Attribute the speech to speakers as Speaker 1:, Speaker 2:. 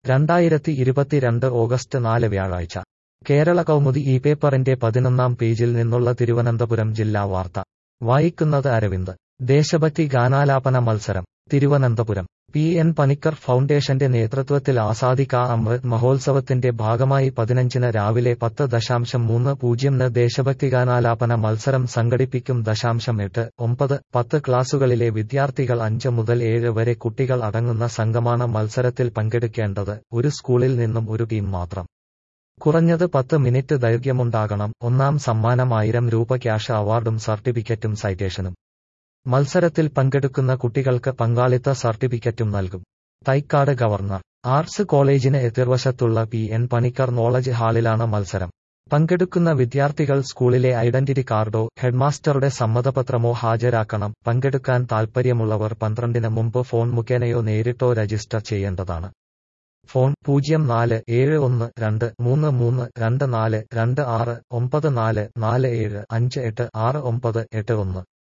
Speaker 1: രണ്ടായിരത്തി ഇരുപത്തിരണ്ട് ഓഗസ്റ്റ് നാല് വ്യാഴാഴ്ച കേരള കൗമുദി ഈ പേപ്പറിന്റെ പതിനൊന്നാം പേജിൽ നിന്നുള്ള തിരുവനന്തപുരം ജില്ലാ വാർത്ത വായിക്കുന്നത് അരവിന്ദ് ദേശഭക്തി ഗാനാലാപന മത്സരം തിരുവനന്തപുരം പി എൻ പണിക്കർ ഫൗണ്ടേഷന്റെ നേതൃത്വത്തിൽ ആസാദി കാ അമൃത് മഹോത്സവത്തിന്റെ ഭാഗമായി പതിനഞ്ചിന് രാവിലെ പത്ത് ദശാംശം മൂന്ന് പൂജ്യംന് ദേശഭക്തിഗാനാലാപന മത്സരം സംഘടിപ്പിക്കും ദശാംശം എട്ട് ഒമ്പത് പത്ത് ക്ലാസുകളിലെ വിദ്യാർത്ഥികൾ അഞ്ച് മുതൽ ഏഴ് വരെ കുട്ടികൾ അടങ്ങുന്ന സംഘമാണ് മത്സരത്തിൽ പങ്കെടുക്കേണ്ടത് ഒരു സ്കൂളിൽ നിന്നും ഒരു ടീം മാത്രം കുറഞ്ഞത് പത്ത് മിനിറ്റ് ദൈർഘ്യമുണ്ടാകണം ഒന്നാം സമ്മാനം ആയിരം രൂപ ക്യാഷ് അവാർഡും സർട്ടിഫിക്കറ്റും സൈറ്റേഷനും മത്സരത്തിൽ പങ്കെടുക്കുന്ന കുട്ടികൾക്ക് പങ്കാളിത്ത സർട്ടിഫിക്കറ്റും നൽകും തൈക്കാട് ഗവർണർ ആർട്സ് കോളേജിന് എതിർവശത്തുള്ള പി എൻ പണിക്കർ നോളജ് ഹാളിലാണ് മത്സരം പങ്കെടുക്കുന്ന വിദ്യാർത്ഥികൾ സ്കൂളിലെ ഐഡന്റിറ്റി കാർഡോ ഹെഡ്മാസ്റ്ററുടെ സമ്മതപത്രമോ ഹാജരാക്കണം പങ്കെടുക്കാൻ താൽപ്പര്യമുള്ളവർ പന്ത്രണ്ടിന് മുമ്പ് ഫോൺ മുഖേനയോ നേരിട്ടോ രജിസ്റ്റർ ചെയ്യേണ്ടതാണ് ഫോൺ പൂജ്യം നാല് ഏഴ് ഒന്ന് രണ്ട് മൂന്ന് മൂന്ന് രണ്ട് നാല് രണ്ട് ആറ് ഒമ്പത് നാല് നാല് ഏഴ് അഞ്ച് എട്ട് ആറ് ഒമ്പത് എട്ട് ഒന്ന്